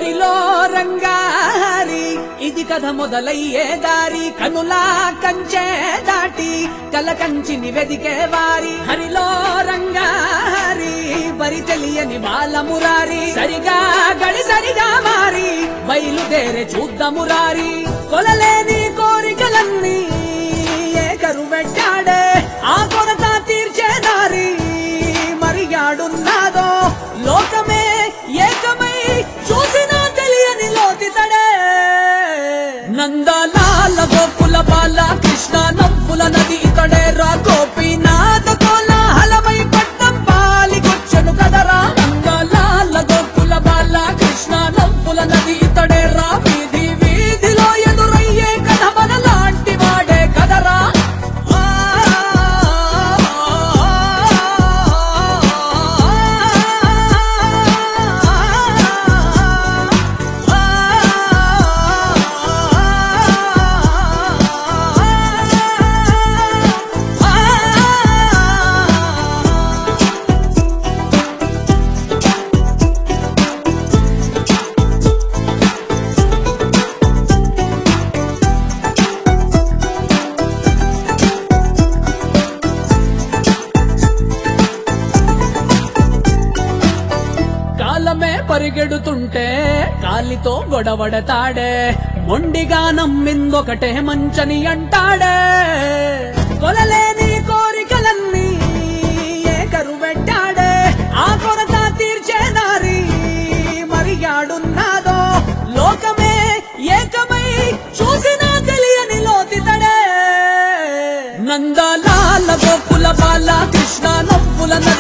హరిలో రంగారి ఇది కథ మొదలయ్యే దారి కనులా కంచే దాటి కల కంచిని వెదికే వారి హరిలో రంగారి బరి తెలియని బాల మురారి సరిగా గడి సరిగా మారి బయలుదేరే చూద్దామురారి కొలలేని కోరికలన్నీ ఏకరు పెట్టాడే ఆ కొరత తీర్చే దారి మరిగాడున్నాదో లోకమే ఏకమై చూసినా తెలియని లోతితడే నందలాల గోకుల బాల కృష్ణ నవ్వుల నది ఇతడే రా గోపీనాథ కోలాహలమై పట్టం పాలికొచ్చెను కదరా నందలాల గోకుల బాల కృష్ణ నవ్వుల నది ఇతడే రా వీధి వీధిలో ఎదురయ్యే కథ మనలాంటి వాడే కదరా కాలమే పరిగెడుతుంటే కాలితో గొడవడతాడే మొండిగా నమ్మిందొకటే మంచని అంటాడే కొలలేని కోరికలన్నీ ఏకరు పెట్టాడే ఆ కొరత తీర్చే దారి మరిగాడున్నాదో లోకమే ఏకమై చూసినా తెలియని లోతితడే నందలాల గోకుల బాల కృష్ణ నవ్వుల